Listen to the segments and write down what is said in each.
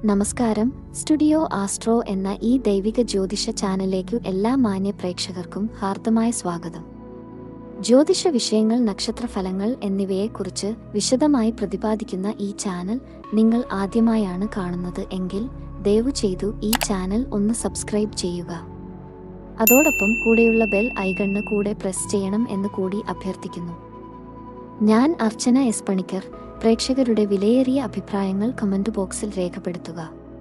നമസ്കാരം studio astro എന്ന ഈ ദൈവിക ജ്യോതിഷ ചാനലിലേക്കു എല്ലാ മാന്യ പ്രേക്ഷകർക്കും ഹാർദമായ സ്വാഗതം ജ്യോതിഷ വിഷയങ്ങൾ നക്ഷത്രഫലങ്ങൾ എന്നിവയെക്കുറിച്ച് വിശദമായി പ്രതിപാദിക്കുന്ന ഈ ചാനൽ നിങ്ങൾ ആദ്യമായാണ് കാണുന്നത് എങ്കിൽ ദയവു ചെയ്തു ഈ ചാനൽ ഒന്ന് സബ്സ്ക്രൈബ് ചെയ്യുക അതോടൊപ്പം കൂടെയുള്ള ബെൽ ഐക്കണിന് കൂടെ പ്രസ് ചെയ്യണം എന്ന് കൂടി അഭ്യർത്ഥിക്കുന്നു ഞാൻ അർച്ചന എസ് പണിക്കർ പ്രേക്ഷകരുടെ വിലയേറിയ അഭിപ്രായങ്ങൾ കമന്റ് ബോക്സിൽ രേഖപ്പെടുത്തുക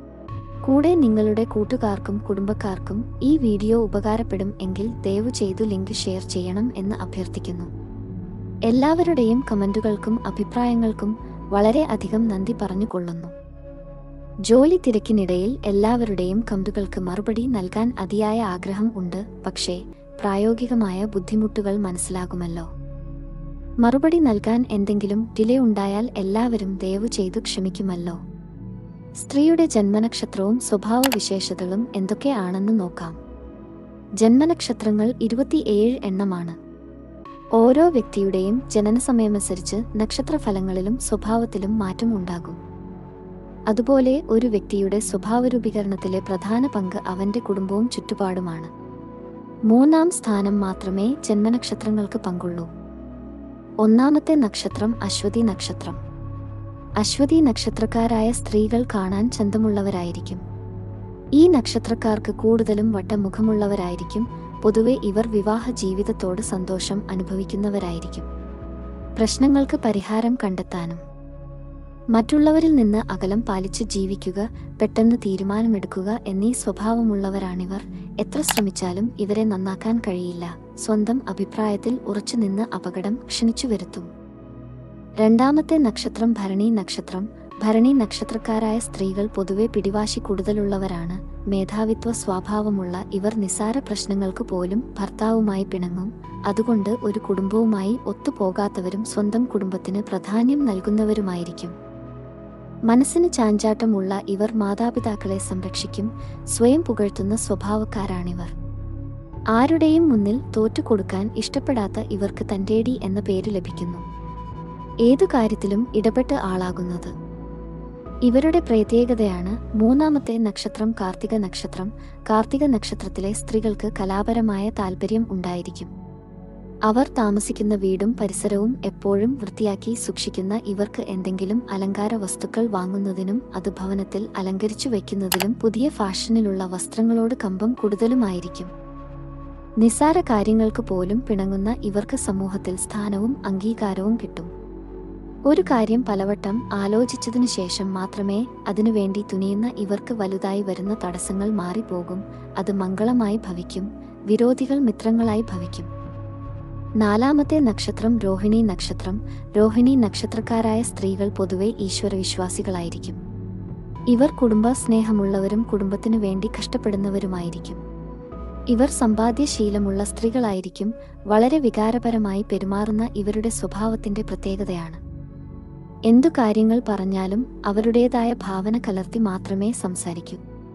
കൂടെ നിങ്ങളുടെ കൂട്ടുകാർക്കും കുടുംബക്കാർക്കും ഈ വീഡിയോ ഉപകാരപ്പെടും എങ്കിൽ ദയവു ചെയ്തു ലിങ്ക് ഷെയർ ചെയ്യണം എന്ന് അഭ്യർത്ഥിക്കുന്നു എല്ലാവരുടെയും കമന്റുകൾക്കും അഭിപ്രായങ്ങൾക്കും വളരെ അധികം നന്ദി പറഞ്ഞുകൊള്ളുന്നു ജോലി തിരക്കിനിടയിൽ എല്ലാവരുടെയും കമന്റുകൾക്ക് മറുപടി നൽകാൻ അതിയായ ആഗ്രഹം ഉണ്ട് പക്ഷേ പ്രായോഗികമായ ബുദ്ധിമുട്ടുകൾ മനസ്സിലാകുമല്ലോ മറുപടി നൽകാൻ എന്തെങ്കിലും ഡിലേ ഉണ്ടായാൽ എല്ലാവരും ദയവു ചെയ്തു ക്ഷമിക്കുമല്ലോ സ്ത്രീയുടെ ജന്മനക്ഷത്രവും സ്വഭാവ വിശേഷതകളും എന്തൊക്കെയാണെന്ന് നോക്കാം ജന്മനക്ഷത്രങ്ങൾ ഇരുപത്തിയേഴ് എണ്ണമാണ് ഓരോ വ്യക്തിയുടെയും ജനനസമയമനുസരിച്ച് നക്ഷത്രഫലങ്ങളിലും സ്വഭാവത്തിലും മാറ്റം ഉണ്ടാകും അതുപോലെ ഒരു വ്യക്തിയുടെ സ്വഭാവരൂപീകരണത്തിലെ പ്രധാന പങ്ക് അവന്റെ കുടുംബവും ചുറ്റുപാടുമാണ് മൂന്നാം സ്ഥാനം മാത്രമേ ജന്മനക്ഷത്രങ്ങൾക്ക് പങ്കുള്ളൂ ഒന്നാമത്തെ നക്ഷത്രം അശ്വതി നക്ഷത്രം അശ്വതി നക്ഷത്രക്കാരായ സ്ത്രീകൾ കാണാൻ ചന്തമുള്ളവരായിരിക്കും ഈ നക്ഷത്രക്കാർക്ക് കൂടുതലും വട്ടമുഖമുള്ളവരായിരിക്കും പൊതുവെ ഇവർ വിവാഹ ജീവിതത്തോട് സന്തോഷം അനുഭവിക്കുന്നവരായിരിക്കും പ്രശ്നങ്ങൾക്ക് പരിഹാരം കണ്ടെത്താനും മറ്റുള്ളവരിൽ നിന്ന് അകലം പാലിച്ച് ജീവിക്കുക പെട്ടെന്ന് തീരുമാനമെടുക്കുക എന്നീ സ്വഭാവമുള്ളവരാണിവർ എത്ര ശ്രമിച്ചാലും ഇവരെ നന്നാക്കാൻ കഴിയില്ല സ്വന്തം അഭിപ്രായത്തിൽ ഉറച്ചുനിന്ന് അപകടം ക്ഷണിച്ചു വരുത്തും രണ്ടാമത്തെ നക്ഷത്രം ഭരണി നക്ഷത്രം ഭരണി നക്ഷത്രക്കാരായ സ്ത്രീകൾ പൊതുവെ പിടിവാശി കൂടുതലുള്ളവരാണ് മേധാവിത്വ സ്വഭാവമുള്ള ഇവർ നിസാര പ്രശ്നങ്ങൾക്ക് പോലും ഭർത്താവുമായി പിണങ്ങും അതുകൊണ്ട് ഒരു കുടുംബവുമായി ഒത്തുപോകാത്തവരും സ്വന്തം കുടുംബത്തിന് പ്രാധാന്യം നൽകുന്നവരുമായിരിക്കും മനസ്സിന് ചാഞ്ചാട്ടമുള്ള ഇവർ മാതാപിതാക്കളെ സംരക്ഷിക്കും സ്വയം പുകഴ്ത്തുന്ന സ്വഭാവക്കാരാണിവർ ആരുടെയും മുന്നിൽ തോറ്റുകൊടുക്കാൻ ഇഷ്ടപ്പെടാത്ത ഇവർക്ക് തന്റേടി എന്ന പേര് ലഭിക്കുന്നു ഏതു കാര്യത്തിലും ഇടപെട്ട് ആളാകുന്നത് ഇവരുടെ പ്രത്യേകതയാണ് മൂന്നാമത്തെ നക്ഷത്രം കാർത്തിക നക്ഷത്രം കാർത്തിക നക്ഷത്രത്തിലെ സ്ത്രീകൾക്ക് കലാപരമായ താല്പര്യം ഉണ്ടായിരിക്കും അവർ താമസിക്കുന്ന വീടും പരിസരവും എപ്പോഴും വൃത്തിയാക്കി സൂക്ഷിക്കുന്ന ഇവർക്ക് എന്തെങ്കിലും അലങ്കാര വസ്തുക്കൾ വാങ്ങുന്നതിനും അത് ഭവനത്തിൽ അലങ്കരിച്ചു വയ്ക്കുന്നതിലും പുതിയ ഫാഷനിലുള്ള വസ്ത്രങ്ങളോട് കമ്പം കൂടുതലുമായിരിക്കും നിസ്സാര കാര്യങ്ങൾക്ക് പോലും പിണങ്ങുന്ന ഇവർക്ക് സമൂഹത്തിൽ സ്ഥാനവും അംഗീകാരവും കിട്ടും ഒരു കാര്യം പലവട്ടം ആലോചിച്ചതിനു ശേഷം മാത്രമേ അതിനുവേണ്ടി തുനിയുന്ന ഇവർക്ക് വലുതായി വരുന്ന തടസ്സങ്ങൾ മാറിപ്പോകും അത് മംഗളമായി ഭവിക്കും വിരോധികൾ മിത്രങ്ങളായി ഭവിക്കും നാലാമത്തെ നക്ഷത്രം രോഹിണി നക്ഷത്രം രോഹിണി നക്ഷത്രക്കാരായ സ്ത്രീകൾ പൊതുവെ ഈശ്വരവിശ്വാസികളായിരിക്കും ഇവർ കുടുംബ സ്നേഹമുള്ളവരും കുടുംബത്തിനു വേണ്ടി കഷ്ടപ്പെടുന്നവരുമായിരിക്കും ഇവർ സമ്പാദ്യശീലമുള്ള സ്ത്രീകളായിരിക്കും വളരെ വികാരപരമായി പെരുമാറുന്ന ഇവരുടെ സ്വഭാവത്തിന്റെ പ്രത്യേകതയാണ് എന്തു കാര്യങ്ങൾ പറഞ്ഞാലും അവരുടേതായ ഭാവന കലർത്തി മാത്രമേ സംസാരിക്കൂ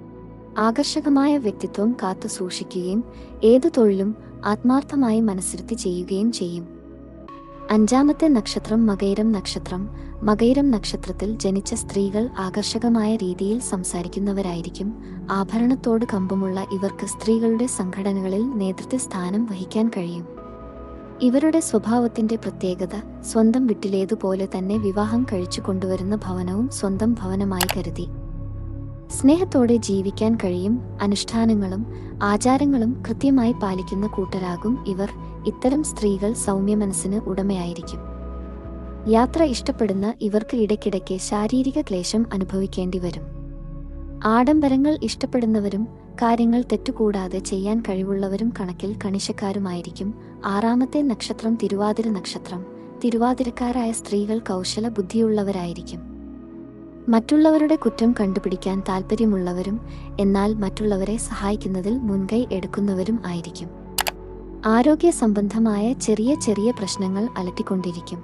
ആകർഷകമായ വ്യക്തിത്വം കാത്തു സൂക്ഷിക്കുകയും ഏതു തൊഴിലും ആത്മാർത്ഥമായി മനസ്സിരുത്തി ചെയ്യുകയും ചെയ്യും അഞ്ചാമത്തെ നക്ഷത്രം മകൈരം നക്ഷത്രം മകൈരം നക്ഷത്രത്തിൽ ജനിച്ച സ്ത്രീകൾ ആകർഷകമായ രീതിയിൽ സംസാരിക്കുന്നവരായിരിക്കും ആഭരണത്തോട് കമ്പമുള്ള ഇവർക്ക് സ്ത്രീകളുടെ സംഘടനകളിൽ നേതൃത്വ സ്ഥാനം വഹിക്കാൻ കഴിയും ഇവരുടെ സ്വഭാവത്തിന്റെ പ്രത്യേകത സ്വന്തം വീട്ടിലേതുപോലെ തന്നെ വിവാഹം കഴിച്ചു കൊണ്ടുവരുന്ന ഭവനവും സ്വന്തം ഭവനമായി കരുതി സ്നേഹത്തോടെ ജീവിക്കാൻ കഴിയും അനുഷ്ഠാനങ്ങളും ആചാരങ്ങളും കൃത്യമായി പാലിക്കുന്ന കൂട്ടരാകും ഇവർ ഇത്തരം സ്ത്രീകൾ സൗമ്യ മനസ്സിന് ഉടമയായിരിക്കും യാത്ര ഇഷ്ടപ്പെടുന്ന ഇവർക്ക് ഇടയ്ക്കിടയ്ക്ക് ശാരീരിക ക്ലേശം അനുഭവിക്കേണ്ടി വരും ആഡംബരങ്ങൾ ഇഷ്ടപ്പെടുന്നവരും കാര്യങ്ങൾ തെറ്റുകൂടാതെ ചെയ്യാൻ കഴിവുള്ളവരും കണക്കിൽ കണിശക്കാരുമായിരിക്കും ആറാമത്തെ നക്ഷത്രം തിരുവാതിര നക്ഷത്രം തിരുവാതിരക്കാരായ സ്ത്രീകൾ കൗശല ബുദ്ധിയുള്ളവരായിരിക്കും മറ്റുള്ളവരുടെ കുറ്റം കണ്ടുപിടിക്കാൻ താല്പര്യമുള്ളവരും എന്നാൽ മറ്റുള്ളവരെ സഹായിക്കുന്നതിൽ മുൻകൈ എടുക്കുന്നവരും ആയിരിക്കും ആരോഗ്യ സംബന്ധമായ ചെറിയ ചെറിയ പ്രശ്നങ്ങൾ അലട്ടിക്കൊണ്ടിരിക്കും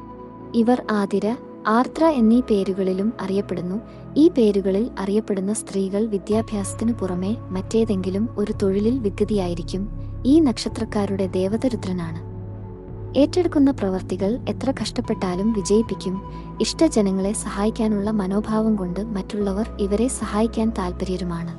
ഇവർ ആതിര ആർദ്ര എന്നീ പേരുകളിലും അറിയപ്പെടുന്നു ഈ പേരുകളിൽ അറിയപ്പെടുന്ന സ്ത്രീകൾ വിദ്യാഭ്യാസത്തിനു പുറമെ മറ്റേതെങ്കിലും ഒരു തൊഴിലിൽ വിദ്യതിയായിരിക്കും ഈ നക്ഷത്രക്കാരുടെ ദേവതരുദ്രനാണ് ഏറ്റെടുക്കുന്ന പ്രവർത്തികൾ എത്ര കഷ്ടപ്പെട്ടാലും വിജയിപ്പിക്കും ഇഷ്ടജനങ്ങളെ സഹായിക്കാനുള്ള മനോഭാവം കൊണ്ട് മറ്റുള്ളവർ ഇവരെ സഹായിക്കാൻ താൽപ്പര്യരുമാണ്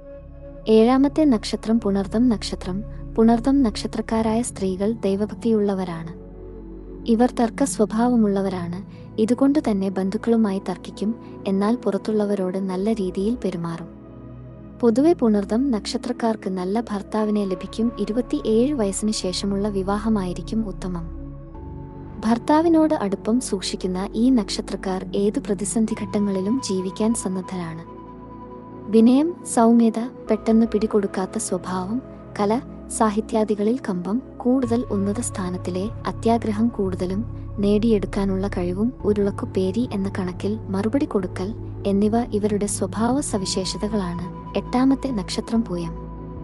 ഏഴാമത്തെ നക്ഷത്രം പുണർദം നക്ഷത്രം പുണർദം നക്ഷത്രക്കാരായ സ്ത്രീകൾ ദൈവഭക്തിയുള്ളവരാണ് ഇവർ തർക്ക സ്വഭാവമുള്ളവരാണ് ഇതുകൊണ്ട് തന്നെ ബന്ധുക്കളുമായി തർക്കിക്കും എന്നാൽ പുറത്തുള്ളവരോട് നല്ല രീതിയിൽ പെരുമാറും പൊതുവെ പുണർദം നക്ഷത്രക്കാർക്ക് നല്ല ഭർത്താവിനെ ലഭിക്കും ഇരുപത്തിയേഴ് വയസ്സിന് ശേഷമുള്ള വിവാഹമായിരിക്കും ഉത്തമം ഭർത്താവിനോട് അടുപ്പം സൂക്ഷിക്കുന്ന ഈ നക്ഷത്രക്കാർ ഏതു പ്രതിസന്ധി ഘട്ടങ്ങളിലും ജീവിക്കാൻ സന്നദ്ധരാണ് വിനയം സൗമ്യത പെട്ടെന്ന് പിടികൊടുക്കാത്ത സ്വഭാവം കല സാഹിത്യാദികളിൽ കമ്പം കൂടുതൽ ഉന്നത സ്ഥാനത്തിലെ അത്യാഗ്രഹം കൂടുതലും നേടിയെടുക്കാനുള്ള കഴിവും ഉരുളക്കുപേരി എന്ന കണക്കിൽ മറുപടി കൊടുക്കൽ എന്നിവ ഇവരുടെ സ്വഭാവ സവിശേഷതകളാണ് എട്ടാമത്തെ നക്ഷത്രം പൂയം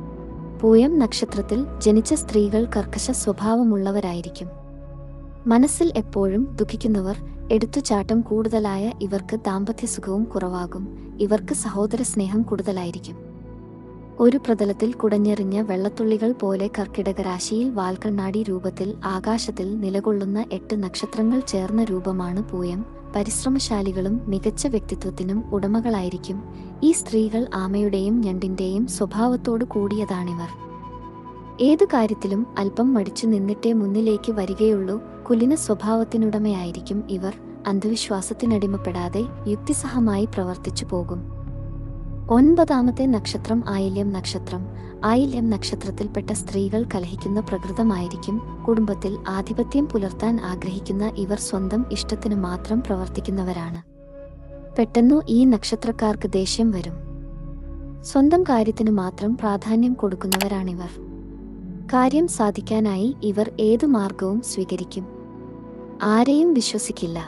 പൂയം നക്ഷത്രത്തിൽ ജനിച്ച സ്ത്രീകൾ കർക്കശ സ്വഭാവമുള്ളവരായിരിക്കും മനസ്സിൽ എപ്പോഴും ദുഃഖിക്കുന്നവർ എടുത്തുചാട്ടം കൂടുതലായ ഇവർക്ക് ദാമ്പത്യസുഖവും കുറവാകും ഇവർക്ക് സഹോദര സ്നേഹം കൂടുതലായിരിക്കും ഒരു പ്രതലത്തിൽ കുടഞ്ഞെറിഞ്ഞ വെള്ളത്തുള്ളികൾ പോലെ കർക്കിടക രാശിയിൽ വാൽക്കണ്ണാടി രൂപത്തിൽ ആകാശത്തിൽ നിലകൊള്ളുന്ന എട്ട് നക്ഷത്രങ്ങൾ ചേർന്ന രൂപമാണ് പൂയം പരിശ്രമശാലികളും മികച്ച വ്യക്തിത്വത്തിനും ഉടമകളായിരിക്കും ഈ സ്ത്രീകൾ ആമയുടെയും ഞണ്ടിന്റെയും സ്വഭാവത്തോടു കൂടിയതാണിവർ ഏതു കാര്യത്തിലും അല്പം മടിച്ചു നിന്നിട്ടേ മുന്നിലേക്ക് വരികയുള്ളൂ കുലിന സ്വഭാവത്തിനുടമയായിരിക്കും ഇവർ അന്ധവിശ്വാസത്തിനടിമപ്പെടാതെ യുക്തിസഹമായി പ്രവർത്തിച്ചു പോകും ഒൻപതാമത്തെ നക്ഷത്രം ആയില്യം നക്ഷത്രം ആയില്യം നക്ഷത്രത്തിൽപ്പെട്ട സ്ത്രീകൾ കലഹിക്കുന്ന പ്രകൃതമായിരിക്കും കുടുംബത്തിൽ ആധിപത്യം പുലർത്താൻ ആഗ്രഹിക്കുന്ന ഇവർ സ്വന്തം ഇഷ്ടത്തിന് മാത്രം പ്രവർത്തിക്കുന്നവരാണ് പെട്ടെന്നു ഈ നക്ഷത്രക്കാർക്ക് ദേഷ്യം വരും സ്വന്തം കാര്യത്തിനു മാത്രം പ്രാധാന്യം കൊടുക്കുന്നവരാണിവർ കാര്യം സാധിക്കാനായി ഇവർ ഏതു മാർഗവും സ്വീകരിക്കും ആരെയും വിശ്വസിക്കില്ല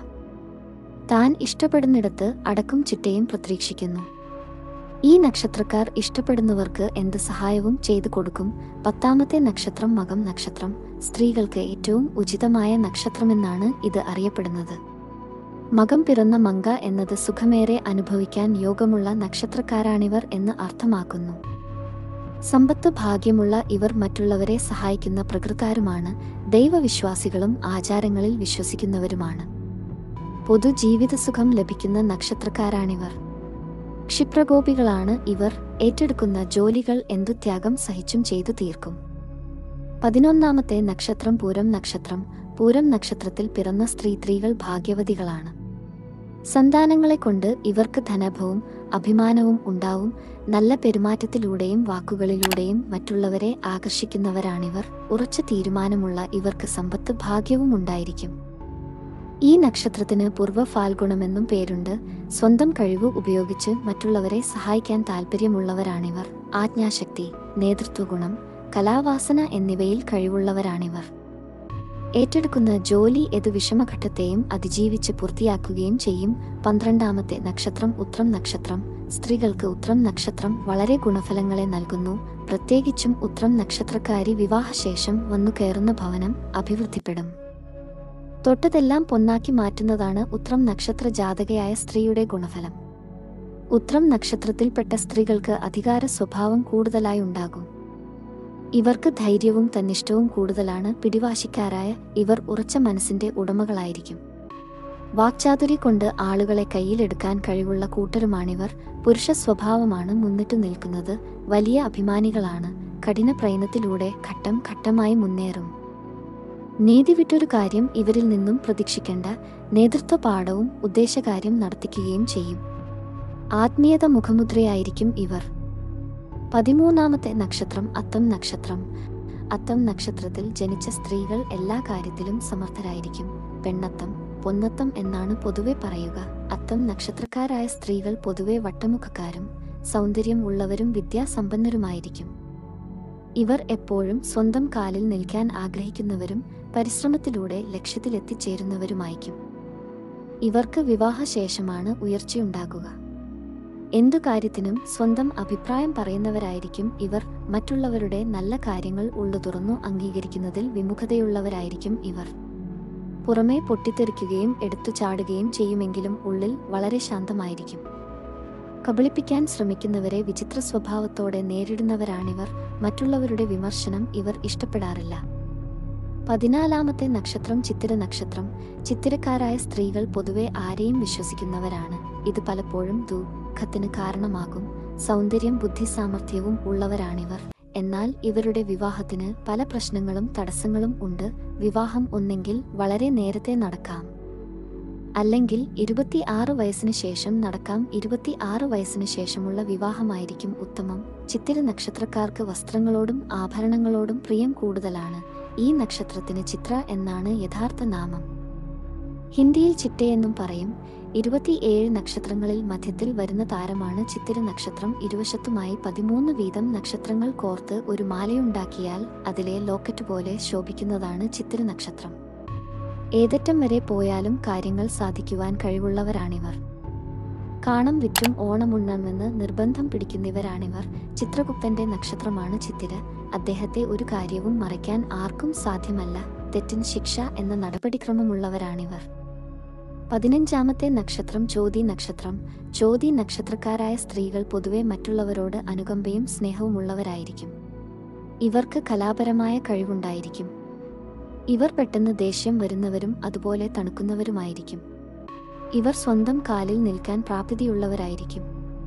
താൻ ഇഷ്ടപ്പെടുന്നിടത്ത് അടക്കും ചിട്ടയും പ്രതീക്ഷിക്കുന്നു ഈ നക്ഷത്രക്കാർ ഇഷ്ടപ്പെടുന്നവർക്ക് എന്ത് സഹായവും ചെയ്തു കൊടുക്കും പത്താമത്തെ നക്ഷത്രം മകം നക്ഷത്രം സ്ത്രീകൾക്ക് ഏറ്റവും ഉചിതമായ നക്ഷത്രമെന്നാണ് ഇത് അറിയപ്പെടുന്നത് മകം പിറന്ന മങ്ക എന്നത് സുഖമേറെ അനുഭവിക്കാൻ യോഗമുള്ള നക്ഷത്രക്കാരാണിവർ എന്ന് അർത്ഥമാക്കുന്നു സമ്പത്ത് ഭാഗ്യമുള്ള ഇവർ മറ്റുള്ളവരെ സഹായിക്കുന്ന പ്രകൃതാരുമാണ് ദൈവവിശ്വാസികളും ആചാരങ്ങളിൽ വിശ്വസിക്കുന്നവരുമാണ് പൊതുജീവിതസുഖം ലഭിക്കുന്ന നക്ഷത്രക്കാരാണിവർ ക്ഷിപ്രകോപികളാണ് ഇവർ ഏറ്റെടുക്കുന്ന ജോലികൾ എന്തു ത്യാഗം സഹിച്ചും ചെയ്തു തീർക്കും പതിനൊന്നാമത്തെ നക്ഷത്രം പൂരം നക്ഷത്രം പൂരം നക്ഷത്രത്തിൽ പിറന്ന സ്ത്രീത്രീകൾ ഭാഗ്യവതികളാണ് സന്താനങ്ങളെ കൊണ്ട് ഇവർക്ക് ധനഭവും അഭിമാനവും ഉണ്ടാവും നല്ല പെരുമാറ്റത്തിലൂടെയും വാക്കുകളിലൂടെയും മറ്റുള്ളവരെ ആകർഷിക്കുന്നവരാണിവർ ഉറച്ച തീരുമാനമുള്ള ഇവർക്ക് സമ്പത്ത് ഭാഗ്യവും ഉണ്ടായിരിക്കും ഈ നക്ഷത്രത്തിന് പൂർവ്വ ഫാൽഗുണമെന്നും പേരുണ്ട് സ്വന്തം കഴിവ് ഉപയോഗിച്ച് മറ്റുള്ളവരെ സഹായിക്കാൻ താൽപ്പര്യമുള്ളവരാണിവർ ആജ്ഞാശക്തി നേതൃത്വഗുണം കലാവാസന എന്നിവയിൽ കഴിവുള്ളവരാണിവർ ഏറ്റെടുക്കുന്ന ജോലി ഏതു വിഷമഘട്ടത്തെയും അതിജീവിച്ച് പൂർത്തിയാക്കുകയും ചെയ്യും പന്ത്രണ്ടാമത്തെ നക്ഷത്രം ഉത്രം നക്ഷത്രം സ്ത്രീകൾക്ക് ഉത്രം നക്ഷത്രം വളരെ ഗുണഫലങ്ങളെ നൽകുന്നു പ്രത്യേകിച്ചും ഉത്രം നക്ഷത്രക്കാരി വിവാഹശേഷം വന്നു കയറുന്ന ഭവനം അഭിവൃദ്ധിപ്പെടും തൊട്ടതെല്ലാം പൊന്നാക്കി മാറ്റുന്നതാണ് ഉത്രം നക്ഷത്ര ജാതകയായ സ്ത്രീയുടെ ഗുണഫലം ഉത്രം നക്ഷത്രത്തിൽപ്പെട്ട സ്ത്രീകൾക്ക് അധികാര സ്വഭാവം കൂടുതലായി ഉണ്ടാകും ഇവർക്ക് ധൈര്യവും തന്നിഷ്ടവും കൂടുതലാണ് പിടിവാശിക്കാരായ ഇവർ ഉറച്ച മനസ്സിന്റെ ഉടമകളായിരിക്കും വാക്ചാതുരി കൊണ്ട് ആളുകളെ കയ്യിലെടുക്കാൻ കഴിവുള്ള കൂട്ടരുമാണിവർ പുരുഷ സ്വഭാവമാണ് മുന്നിട്ടു നിൽക്കുന്നത് വലിയ അഭിമാനികളാണ് കഠിന പ്രയത്നത്തിലൂടെ ഘട്ടം ഘട്ടമായി മുന്നേറും നീതി വിട്ടൊരു കാര്യം ഇവരിൽ നിന്നും പ്രതീക്ഷിക്കേണ്ട നേതൃത്വ പാഠവും ഉദ്ദേശകാര്യം നടത്തിക്കുകയും ചെയ്യും ആത്മീയത മുഖമുദ്രയായിരിക്കും ഇവർ പതിമൂന്നാമത്തെ നക്ഷത്രം അത്തം നക്ഷത്രം അത്തം നക്ഷത്രത്തിൽ ജനിച്ച സ്ത്രീകൾ എല്ലാ കാര്യത്തിലും സമർത്ഥരായിരിക്കും പെണ്ണത്തം പൊന്നത്തം എന്നാണ് പൊതുവെ പറയുക അത്തം നക്ഷത്രക്കാരായ സ്ത്രീകൾ പൊതുവെ വട്ടമുഖക്കാരും സൗന്ദര്യം ഉള്ളവരും വിദ്യാസമ്പന്നരുമായിരിക്കും ഇവർ എപ്പോഴും സ്വന്തം കാലിൽ നിൽക്കാൻ ആഗ്രഹിക്കുന്നവരും പരിശ്രമത്തിലൂടെ ലക്ഷ്യത്തിലെത്തിച്ചേരുന്നവരുമായിരിക്കും ഇവർക്ക് വിവാഹശേഷമാണ് ഉയർച്ചയുണ്ടാകുക എന്തു കാര്യത്തിനും സ്വന്തം അഭിപ്രായം പറയുന്നവരായിരിക്കും ഇവർ മറ്റുള്ളവരുടെ നല്ല കാര്യങ്ങൾ ഉള്ളു തുറന്നു അംഗീകരിക്കുന്നതിൽ വിമുഖതയുള്ളവരായിരിക്കും ഇവർ പുറമേ പൊട്ടിത്തെറിക്കുകയും എടുത്തു ചാടുകയും ചെയ്യുമെങ്കിലും ഉള്ളിൽ വളരെ ശാന്തമായിരിക്കും കബളിപ്പിക്കാൻ ശ്രമിക്കുന്നവരെ വിചിത്ര സ്വഭാവത്തോടെ നേരിടുന്നവരാണിവർ മറ്റുള്ളവരുടെ വിമർശനം ഇവർ ഇഷ്ടപ്പെടാറില്ല പതിനാലാമത്തെ നക്ഷത്രം ചിത്തിര നക്ഷത്രം ചിത്തിരക്കാരായ സ്ത്രീകൾ പൊതുവെ ആരെയും വിശ്വസിക്കുന്നവരാണ് ഇത് പലപ്പോഴും ദുഃഖത്തിന് കാരണമാകും സൗന്ദര്യം ബുദ്ധിസാമർഥ്യവും ഉള്ളവരാണിവർ എന്നാൽ ഇവരുടെ വിവാഹത്തിന് പല പ്രശ്നങ്ങളും തടസ്സങ്ങളും ഉണ്ട് വിവാഹം ഒന്നെങ്കിൽ വളരെ നേരത്തെ നടക്കാം അല്ലെങ്കിൽ ഇരുപത്തി ആറ് വയസ്സിന് ശേഷം നടക്കാം ഇരുപത്തി ആറ് വയസ്സിന് ശേഷമുള്ള വിവാഹമായിരിക്കും ഉത്തമം ചിത്തിര നക്ഷത്രക്കാർക്ക് വസ്ത്രങ്ങളോടും ആഭരണങ്ങളോടും പ്രിയം കൂടുതലാണ് ഈ നക്ഷത്രത്തിന് ചിത്ര എന്നാണ് യഥാർത്ഥ നാമം ഹിന്ദിയിൽ ചിട്ടയെന്നും പറയും ഇരുപത്തിയേഴ് നക്ഷത്രങ്ങളിൽ മധ്യത്തിൽ വരുന്ന താരമാണ് ചിത്തിര നക്ഷത്രം ഇരുവശത്തുമായി പതിമൂന്ന് വീതം നക്ഷത്രങ്ങൾ കോർത്ത് ഒരു മാലയുണ്ടാക്കിയാൽ അതിലെ ലോക്കറ്റ് പോലെ ശോഭിക്കുന്നതാണ് ചിത്തിര നക്ഷത്രം ഏതറ്റം വരെ പോയാലും കാര്യങ്ങൾ സാധിക്കുവാൻ കഴിവുള്ളവരാണിവർ കാണം വിറ്റും ഓണമുണ്ണണമെന്ന് നിർബന്ധം പിടിക്കുന്നവരാണിവർ ചിത്രഗുപ്തന്റെ നക്ഷത്രമാണ് ചിത്തിര അദ്ദേഹത്തെ ഒരു കാര്യവും മറയ്ക്കാൻ ആർക്കും സാധ്യമല്ല തെറ്റിന് ശിക്ഷ എന്ന നടപടിക്രമമുള്ളവരാണിവർ പതിനഞ്ചാമത്തെ നക്ഷത്രം ചോതി നക്ഷത്രം ചോതി നക്ഷത്രക്കാരായ സ്ത്രീകൾ പൊതുവെ മറ്റുള്ളവരോട് അനുകമ്പയും സ്നേഹവുമുള്ളവരായിരിക്കും ഇവർക്ക് കലാപരമായ കഴിവുണ്ടായിരിക്കും ഇവർ പെട്ടെന്ന് ദേഷ്യം വരുന്നവരും അതുപോലെ തണുക്കുന്നവരുമായിരിക്കും ഇവർ സ്വന്തം കാലിൽ നിൽക്കാൻ പ്രാപ്തിയുള്ളവരായിരിക്കും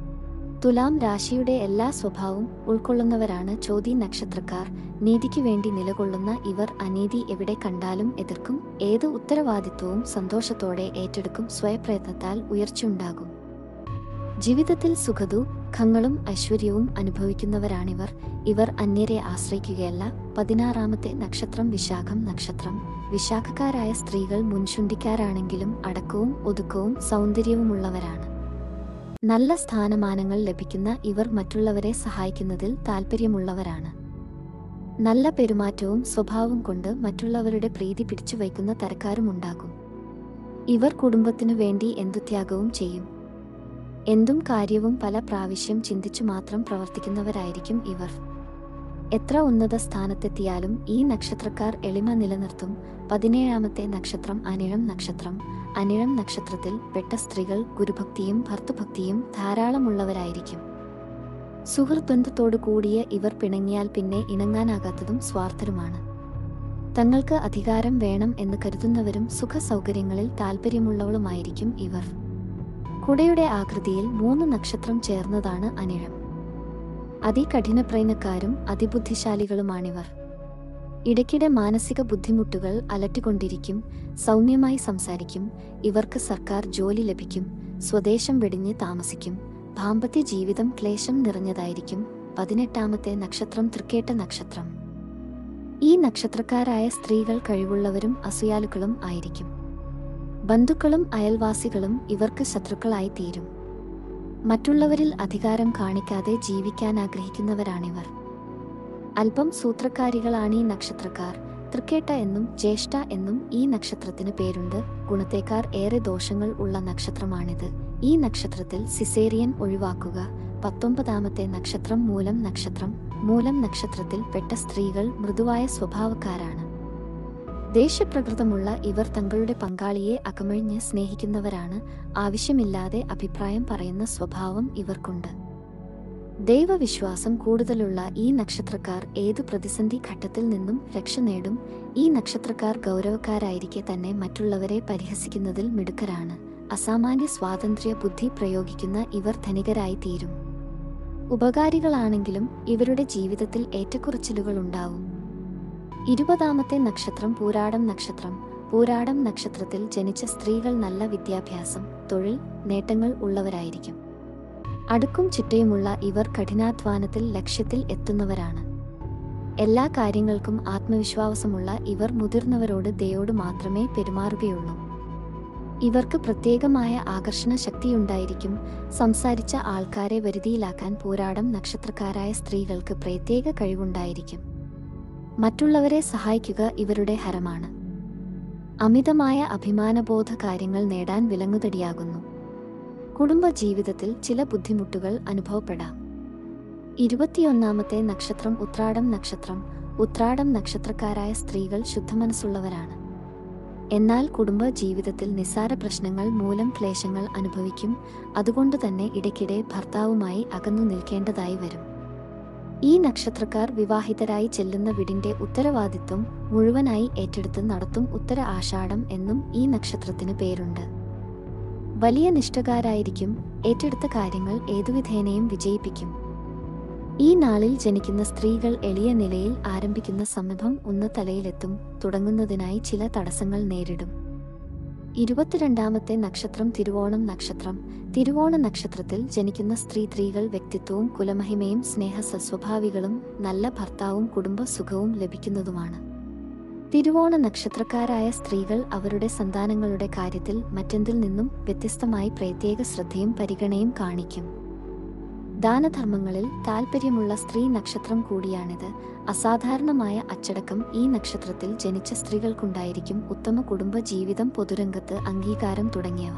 തുലാം രാശിയുടെ എല്ലാ സ്വഭാവവും ഉൾക്കൊള്ളുന്നവരാണ് ചോതി നക്ഷത്രക്കാർ നീതിക്കു വേണ്ടി നിലകൊള്ളുന്ന ഇവർ അനീതി എവിടെ കണ്ടാലും എതിർക്കും ഏത് ഉത്തരവാദിത്വവും സന്തോഷത്തോടെ ഏറ്റെടുക്കും സ്വയപ്രയത്നത്താൽ ഉയർച്ചയുണ്ടാകും ജീവിതത്തിൽ സുഖദുഃഖങ്ങളും ഐശ്വര്യവും അനുഭവിക്കുന്നവരാണിവർ ഇവർ അന്യരെ ആശ്രയിക്കുകയല്ല പതിനാറാമത്തെ നക്ഷത്രം വിശാഖം നക്ഷത്രം വിശാഖക്കാരായ സ്ത്രീകൾ മുൻചുണ്ടിക്കാരാണെങ്കിലും അടക്കവും ഒതുക്കവും സൗന്ദര്യവുമുള്ളവരാണ് നല്ല സ്ഥാനമാനങ്ങൾ ലഭിക്കുന്ന ഇവർ മറ്റുള്ളവരെ സഹായിക്കുന്നതിൽ താൽപ്പര്യമുള്ളവരാണ് നല്ല പെരുമാറ്റവും സ്വഭാവവും കൊണ്ട് മറ്റുള്ളവരുടെ പ്രീതി പിടിച്ചു വയ്ക്കുന്ന തരക്കാരുമുണ്ടാകും ഇവർ കുടുംബത്തിനു വേണ്ടി എന്തു ത്യാഗവും ചെയ്യും എന്തും കാര്യവും പല പ്രാവശ്യം ചിന്തിച്ചു മാത്രം പ്രവർത്തിക്കുന്നവരായിരിക്കും ഇവർ എത്ര ഉന്നത സ്ഥാനത്തെത്തിയാലും ഈ നക്ഷത്രക്കാർ എളിമ നിലനിർത്തും പതിനേഴാമത്തെ നക്ഷത്രം അനിഴം നക്ഷത്രം അനിഴം നക്ഷത്രത്തിൽ പെട്ട സ്ത്രീകൾ ഗുരുഭക്തിയും ഭർത്തൃഭക്തിയും ധാരാളമുള്ളവരായിരിക്കും സുഹൃത്ത് ബന്ധത്തോടു കൂടിയ ഇവർ പിണങ്ങിയാൽ പിന്നെ ഇണങ്ങാനാകാത്തതും സ്വാർത്ഥരുമാണ് തങ്ങൾക്ക് അധികാരം വേണം എന്ന് കരുതുന്നവരും സുഖ സൗകര്യങ്ങളിൽ താൽപ്പര്യമുള്ളവളുമായിരിക്കും ഇവർ കുടയുടെ ആകൃതിയിൽ മൂന്ന് നക്ഷത്രം ചേർന്നതാണ് അനിഴം അതികഠിനപ്രയനക്കാരും അതിബുദ്ധിശാലികളുമാണിവർ ഇടയ്ക്കിടെ മാനസിക ബുദ്ധിമുട്ടുകൾ അലട്ടിക്കൊണ്ടിരിക്കും സൗമ്യമായി സംസാരിക്കും ഇവർക്ക് സർക്കാർ ജോലി ലഭിക്കും സ്വദേശം വെടിഞ്ഞ് താമസിക്കും ദാമ്പത്യ ജീവിതം ക്ലേശം നിറഞ്ഞതായിരിക്കും പതിനെട്ടാമത്തെ നക്ഷത്രം തൃക്കേട്ട നക്ഷത്രം ഈ നക്ഷത്രക്കാരായ സ്ത്രീകൾ കഴിവുള്ളവരും അസൂയാലുക്കളും ആയിരിക്കും ബന്ധുക്കളും അയൽവാസികളും ഇവർക്ക് ശത്രുക്കളായി തീരും മറ്റുള്ളവരിൽ അധികാരം കാണിക്കാതെ ജീവിക്കാൻ ആഗ്രഹിക്കുന്നവരാണിവർ അല്പം സൂത്രക്കാരികളാണ് ഈ നക്ഷത്രക്കാർ തൃക്കേട്ട എന്നും ജ്യേഷ്ഠ എന്നും ഈ നക്ഷത്രത്തിന് പേരുണ്ട് ഗുണത്തേക്കാർ ഏറെ ദോഷങ്ങൾ ഉള്ള നക്ഷത്രമാണിത് ഈ നക്ഷത്രത്തിൽ സിസേറിയൻ ഒഴിവാക്കുക പത്തൊമ്പതാമത്തെ നക്ഷത്രം മൂലം നക്ഷത്രം മൂലം നക്ഷത്രത്തിൽ പെട്ട സ്ത്രീകൾ മൃദുവായ സ്വഭാവക്കാരാണ് ദേഷ്യപ്രകൃതമുള്ള ഇവർ തങ്ങളുടെ പങ്കാളിയെ അകമഴിഞ്ഞ് സ്നേഹിക്കുന്നവരാണ് ആവശ്യമില്ലാതെ അഭിപ്രായം പറയുന്ന സ്വഭാവം ഇവർക്കുണ്ട് ദൈവവിശ്വാസം കൂടുതലുള്ള ഈ നക്ഷത്രക്കാർ ഏതു പ്രതിസന്ധി ഘട്ടത്തിൽ നിന്നും രക്ഷ നേടും ഈ നക്ഷത്രക്കാർ ഗൗരവക്കാരായിരിക്കെ തന്നെ മറ്റുള്ളവരെ പരിഹസിക്കുന്നതിൽ മിടുക്കരാണ് അസാമാന്യ സ്വാതന്ത്ര്യ ബുദ്ധി പ്രയോഗിക്കുന്ന ഇവർ ധനികരായി തീരും ഉപകാരികളാണെങ്കിലും ഇവരുടെ ജീവിതത്തിൽ ഏറ്റക്കുറച്ചിലുകൾ ഉണ്ടാവും ഇരുപതാമത്തെ നക്ഷത്രം പൂരാടം നക്ഷത്രം പൂരാടം നക്ഷത്രത്തിൽ ജനിച്ച സ്ത്രീകൾ നല്ല വിദ്യാഭ്യാസം തൊഴിൽ നേട്ടങ്ങൾ ഉള്ളവരായിരിക്കും അടുക്കും ചിട്ടയുമുള്ള ഇവർ കഠിനാധ്വാനത്തിൽ ലക്ഷ്യത്തിൽ എത്തുന്നവരാണ് എല്ലാ കാര്യങ്ങൾക്കും ആത്മവിശ്വാസമുള്ള ഇവർ മുതിർന്നവരോട് ദയോട് മാത്രമേ പെരുമാറുകയുള്ളൂ ഇവർക്ക് പ്രത്യേകമായ ആകർഷണ ശക്തിയുണ്ടായിരിക്കും സംസാരിച്ച ആൾക്കാരെ വരുതിയിലാക്കാൻ പോരാടം നക്ഷത്രക്കാരായ സ്ത്രീകൾക്ക് പ്രത്യേക കഴിവുണ്ടായിരിക്കും മറ്റുള്ളവരെ സഹായിക്കുക ഇവരുടെ ഹരമാണ് അമിതമായ അഭിമാനബോധ കാര്യങ്ങൾ നേടാൻ വിലങ്ങുതടിയാകുന്നു കുടുംബ ജീവിതത്തിൽ ചില ബുദ്ധിമുട്ടുകൾ അനുഭവപ്പെടാം ഇരുപത്തിയൊന്നാമത്തെ നക്ഷത്രം ഉത്രാടം നക്ഷത്രം ഉത്രാടം നക്ഷത്രക്കാരായ സ്ത്രീകൾ ശുദ്ധമനസ്സുള്ളവരാണ് എന്നാൽ കുടുംബ ജീവിതത്തിൽ നിസ്സാര പ്രശ്നങ്ങൾ മൂലം ക്ലേശങ്ങൾ അനുഭവിക്കും അതുകൊണ്ട് തന്നെ ഇടയ്ക്കിടെ ഭർത്താവുമായി അകന്നു നിൽക്കേണ്ടതായി വരും ഈ നക്ഷത്രക്കാർ വിവാഹിതരായി ചെല്ലുന്ന വീടിന്റെ ഉത്തരവാദിത്വം മുഴുവനായി ഏറ്റെടുത്ത് നടത്തും ഉത്തര ആഷാഢം എന്നും ഈ നക്ഷത്രത്തിന് പേരുണ്ട് വലിയ നിഷ്ഠകാരായിരിക്കും ഏറ്റെടുത്ത കാര്യങ്ങൾ ഏതുവിധേനയും വിജയിപ്പിക്കും ഈ നാളിൽ ജനിക്കുന്ന സ്ത്രീകൾ എളിയ നിലയിൽ ആരംഭിക്കുന്ന സമീപം ഉന്ന തലയിലെത്തും തുടങ്ങുന്നതിനായി ചില തടസ്സങ്ങൾ നേരിടും ഇരുപത്തിരണ്ടാമത്തെ നക്ഷത്രം തിരുവോണം നക്ഷത്രം തിരുവോണ നക്ഷത്രത്തിൽ ജനിക്കുന്ന സ്ത്രീ സ്ത്രീകൾ വ്യക്തിത്വവും കുലമഹിമയും സ്നേഹ സസ്വഭാവികളും നല്ല ഭർത്താവും കുടുംബ സുഖവും ലഭിക്കുന്നതുമാണ് തിരുവോണ നക്ഷത്രക്കാരായ സ്ത്രീകൾ അവരുടെ സന്താനങ്ങളുടെ കാര്യത്തിൽ മറ്റെന്തിൽ നിന്നും വ്യത്യസ്തമായി പ്രത്യേക ശ്രദ്ധയും പരിഗണയും കാണിക്കും ദാനധർമ്മങ്ങളിൽ താൽപ്പര്യമുള്ള സ്ത്രീ നക്ഷത്രം കൂടിയാണിത് അസാധാരണമായ അച്ചടക്കം ഈ നക്ഷത്രത്തിൽ ജനിച്ച സ്ത്രീകൾക്കുണ്ടായിരിക്കും ഉത്തമ കുടുംബ ജീവിതം പൊതുരംഗത്ത് അംഗീകാരം തുടങ്ങിയവ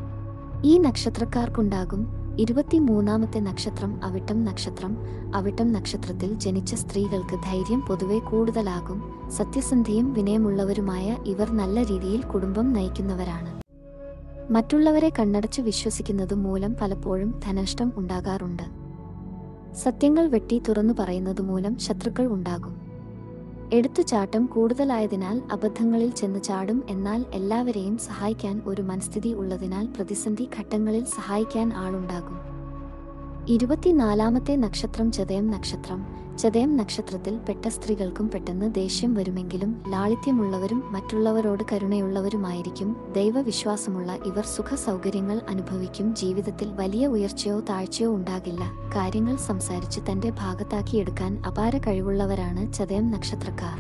ഈ നക്ഷത്രക്കാർക്കുണ്ടാകും ഇരുപത്തിമൂന്നാമത്തെ നക്ഷത്രം അവിട്ടം നക്ഷത്രം അവിട്ടം നക്ഷത്രത്തിൽ ജനിച്ച സ്ത്രീകൾക്ക് ധൈര്യം പൊതുവെ കൂടുതലാകും സത്യസന്ധിയും വിനയമുള്ളവരുമായ ഇവർ നല്ല രീതിയിൽ കുടുംബം നയിക്കുന്നവരാണ് മറ്റുള്ളവരെ കണ്ണടച്ച് വിശ്വസിക്കുന്നത് മൂലം പലപ്പോഴും ധനനഷ്ടം ഉണ്ടാകാറുണ്ട് സത്യങ്ങൾ വെട്ടി തുറന്നു പറയുന്നത് മൂലം ശത്രുക്കൾ ഉണ്ടാകും എടുത്തുചാട്ടം കൂടുതലായതിനാൽ അബദ്ധങ്ങളിൽ ചെന്ന് ചാടും എന്നാൽ എല്ലാവരെയും സഹായിക്കാൻ ഒരു മനസ്ഥിതി ഉള്ളതിനാൽ പ്രതിസന്ധി ഘട്ടങ്ങളിൽ സഹായിക്കാൻ ആളുണ്ടാകും ഇരുപത്തിനാലാമത്തെ നക്ഷത്രം ചതയം നക്ഷത്രം ചതയം നക്ഷത്രത്തിൽ പെട്ട സ്ത്രീകൾക്കും പെട്ടെന്ന് ദേഷ്യം വരുമെങ്കിലും ലാളിത്യമുള്ളവരും മറ്റുള്ളവരോട് കരുണയുള്ളവരുമായിരിക്കും ദൈവവിശ്വാസമുള്ള ഇവർ സുഖ സൗകര്യങ്ങൾ അനുഭവിക്കും ജീവിതത്തിൽ വലിയ ഉയർച്ചയോ താഴ്ചയോ ഉണ്ടാകില്ല കാര്യങ്ങൾ സംസാരിച്ച് തന്റെ ഭാഗത്താക്കിയെടുക്കാൻ അപാര കഴിവുള്ളവരാണ് ചതയം നക്ഷത്രക്കാർ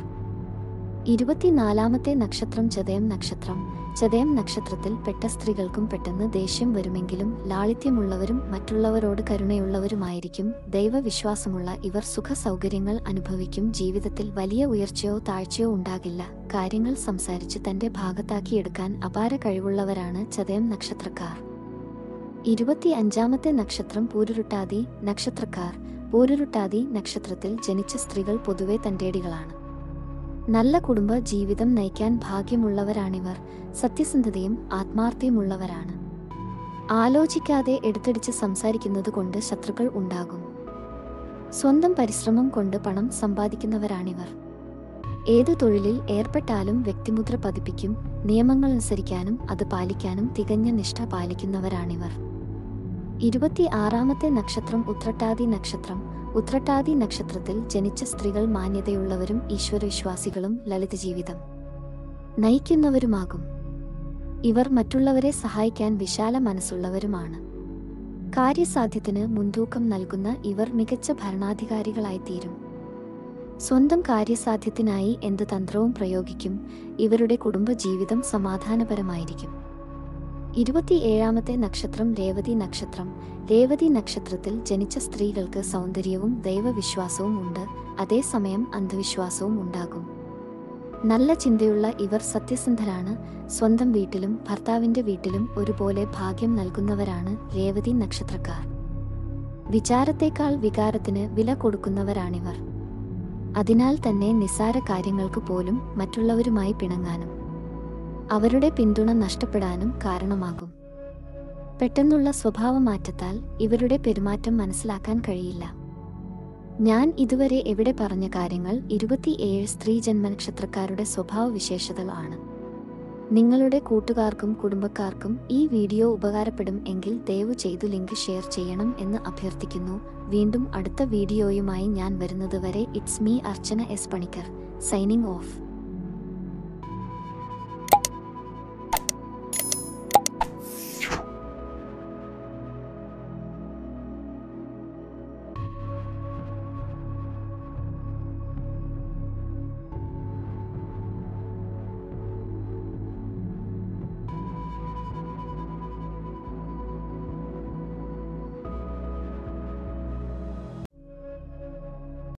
ഇരുപത്തിനാലാമത്തെ നക്ഷത്രം ചതയം നക്ഷത്രം ചതയം നക്ഷത്രത്തിൽ പെട്ട സ്ത്രീകൾക്കും പെട്ടെന്ന് ദേഷ്യം വരുമെങ്കിലും ലാളിത്യമുള്ളവരും മറ്റുള്ളവരോട് കരുണയുള്ളവരുമായിരിക്കും ദൈവവിശ്വാസമുള്ള ഇവർ സുഖ സൗകര്യങ്ങൾ അനുഭവിക്കും ജീവിതത്തിൽ വലിയ ഉയർച്ചയോ താഴ്ചയോ ഉണ്ടാകില്ല കാര്യങ്ങൾ സംസാരിച്ച് തന്റെ ഭാഗത്താക്കിയെടുക്കാൻ അപാര കഴിവുള്ളവരാണ് ചതയം നക്ഷത്രക്കാർ ഇരുപത്തി അഞ്ചാമത്തെ നക്ഷത്രം പൂരുരുട്ടാതി നക്ഷത്രക്കാർ പൂരുരുട്ടാതി നക്ഷത്രത്തിൽ ജനിച്ച സ്ത്രീകൾ പൊതുവെ തന്റേടികളാണ് നല്ല കുടുംബ ജീവിതം നയിക്കാൻ ഭാഗ്യമുള്ളവരാണിവർ സത്യസന്ധതയും ആത്മാർത്ഥ്യമുള്ളവരാണ് ആലോചിക്കാതെ എടുത്തടിച്ച് സംസാരിക്കുന്നത് കൊണ്ട് ശത്രുക്കൾ ഉണ്ടാകും സ്വന്തം പരിശ്രമം കൊണ്ട് പണം സമ്പാദിക്കുന്നവരാണിവർ ഏതു തൊഴിലിൽ ഏർപ്പെട്ടാലും വ്യക്തിമുദ്ര പതിപ്പിക്കും നിയമങ്ങൾ അനുസരിക്കാനും അത് പാലിക്കാനും തികഞ്ഞ നിഷ്ഠ പാലിക്കുന്നവരാണിവർ ഇരുപത്തി ആറാമത്തെ നക്ഷത്രം ഉത്രട്ടാതി നക്ഷത്രം ഉത്രട്ടാതി നക്ഷത്രത്തിൽ ജനിച്ച സ്ത്രീകൾ മാന്യതയുള്ളവരും ഈശ്വരവിശ്വാസികളും ലളിത ജീവിതം നയിക്കുന്നവരുമാകും ഇവർ മറ്റുള്ളവരെ സഹായിക്കാൻ വിശാല മനസ്സുള്ളവരുമാണ് കാര്യസാധ്യത്തിന് മുൻതൂക്കം നൽകുന്ന ഇവർ മികച്ച ഭരണാധികാരികളായിത്തീരും സ്വന്തം കാര്യസാധ്യത്തിനായി എന്ത് തന്ത്രവും പ്രയോഗിക്കും ഇവരുടെ കുടുംബജീവിതം സമാധാനപരമായിരിക്കും ഇരുപത്തിയേഴാമത്തെ നക്ഷത്രം രേവതി നക്ഷത്രം രേവതി നക്ഷത്രത്തിൽ ജനിച്ച സ്ത്രീകൾക്ക് സൗന്ദര്യവും ദൈവവിശ്വാസവും ഉണ്ട് അതേസമയം അന്ധവിശ്വാസവും ഉണ്ടാകും നല്ല ചിന്തയുള്ള ഇവർ സത്യസന്ധരാണ് സ്വന്തം വീട്ടിലും ഭർത്താവിന്റെ വീട്ടിലും ഒരുപോലെ ഭാഗ്യം നൽകുന്നവരാണ് രേവതി നക്ഷത്രക്കാർ വിചാരത്തേക്കാൾ വികാരത്തിന് വില കൊടുക്കുന്നവരാണിവർ അതിനാൽ തന്നെ നിസ്സാര കാര്യങ്ങൾക്ക് പോലും മറ്റുള്ളവരുമായി പിണങ്ങാനും അവരുടെ പിന്തുണ നഷ്ടപ്പെടാനും കാരണമാകും പെട്ടെന്നുള്ള സ്വഭാവമാറ്റത്താൽ ഇവരുടെ പെരുമാറ്റം മനസ്സിലാക്കാൻ കഴിയില്ല ഞാൻ ഇതുവരെ എവിടെ പറഞ്ഞ കാര്യങ്ങൾ ഇരുപത്തിയേഴ് സ്ത്രീ ജന്മനക്ഷത്രക്കാരുടെ സ്വഭാവ വിശേഷതകളാണ് നിങ്ങളുടെ കൂട്ടുകാർക്കും കുടുംബക്കാർക്കും ഈ വീഡിയോ ഉപകാരപ്പെടും എങ്കിൽ ദയവ് ചെയ്തു ലിങ്ക് ഷെയർ ചെയ്യണം എന്ന് അഭ്യർത്ഥിക്കുന്നു വീണ്ടും അടുത്ത വീഡിയോയുമായി ഞാൻ വരുന്നത് വരെ it's me Archana S Panicker signing of